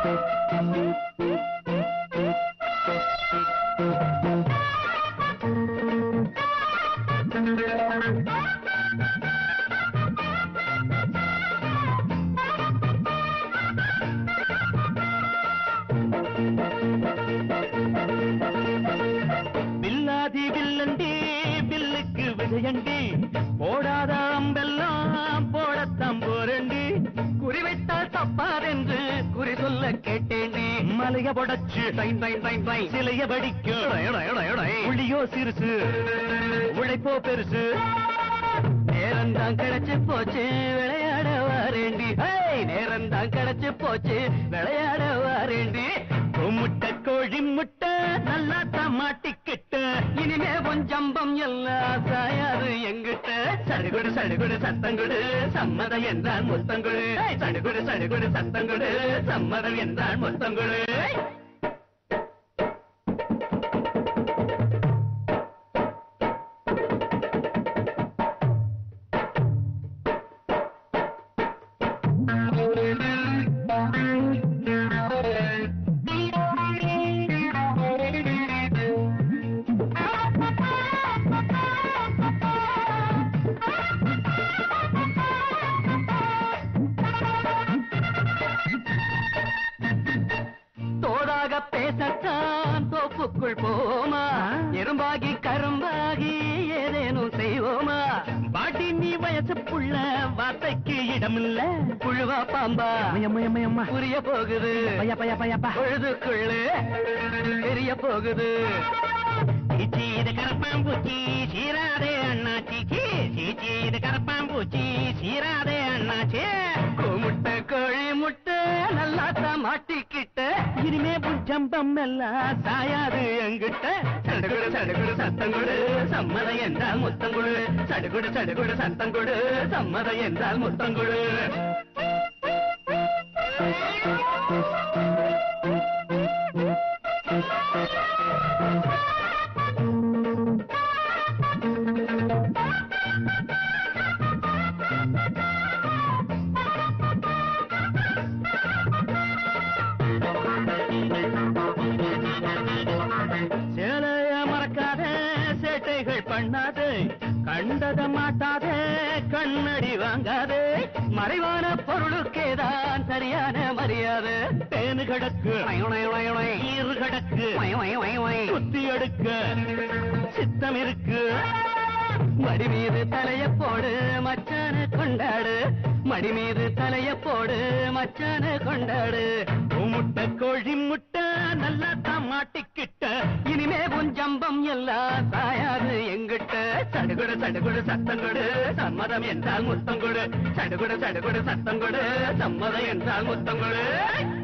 பில்லாதி வில்லண்டி பில்லுக்கு விஜயண்டி போடாத அம்பெல்லாம் போடத்தான் போரண்டி குறிவைத்தால் தப்பாதென்று குறி சொல்ல கேட்டேனே மலைய புடச்சு சிலைய படிக்கும் புள்ளியோ சிறுசு உழைப்போ பெருசு நேரம்தான் கிடைச்சு போச்சு விளையாட வாரேண்டி நேரம்தான் கிடைச்சு போச்சு விளையாட வாரேண்டி முட்டை கோழி முட்டை நல்லா தான் மாட்டிக்கிட்ட இனிமே கொஞ்சம்பம் எல்லாம் சாயாரு எங்கிட்ட சடுகுடு சடுகுடு சத்தங்குடு சம்மதம் என்றால் முத்தங்குடு சடுகுடு சடுகுடு சத்தங்குடு சம்மதம் என்றால் முத்தங்குடு தோதாக பேசத்தான் தோப்புக்குள் போமா எறும்பாகி கரும்பாகி ஏதேனும் செய்வோமா பாட்டி நீ வயசு புள்ள வார்த்தைக்கு இடமில்ல புழுவா பாம்பா புரிய போகுது பொழுதுக்குள்ளே தெரிய போகுது சீச்சி இது கரப்பாம்பூச்சி சீராதே அண்ணாச்சி சீ, சீச்சி இது கரப்பாம்பூச்சி சீராதே அண்ணாச்சி முட்டை கோழி முட்டை நல்லா தான் மாட்டிக்கிட்ட இனிமே புஞ்சம்பம் எல்லாம் சாயாது எங்கிட்ட சடுகுடு சடுகுடு சத்தங்குடு சம்மதம் என்றால் முத்தங்குடு சடுகுடு சடுகுடு சத்தங்குடு சம்மதம் என்றால் முத்தங்குடு சேலைய மறக்காத சேட்டைகள் பண்ணாதே கண்டத மாட்டாதே கண்ணடி வாங்காதே மறைவான பொருளுக்கேதான் சரியான மரியாதை தேனு கடக்கு ஈறு கடக்கு குத்தி எடுக்க சித்தம் இருக்கு மடி மீது தலைய போடு மச்சான கொண்டாடு மடி மீது தலைய போடு மச்சான கொண்டாடு உன் முட்டை கோழி முட்டை நல்லா தான் மாட்டிக்கிட்ட இனிமே கொஞ்சம்பம் எல்லாம் சாயாது எங்கிட்ட சடுகுடு சடுகுடு சத்தங்குடு சம்மதம் என்றால் முத்தங்குடு சடுகுடு சடுகுடு சத்தங்குடு சம்மதம் என்றால் முத்தங்குடு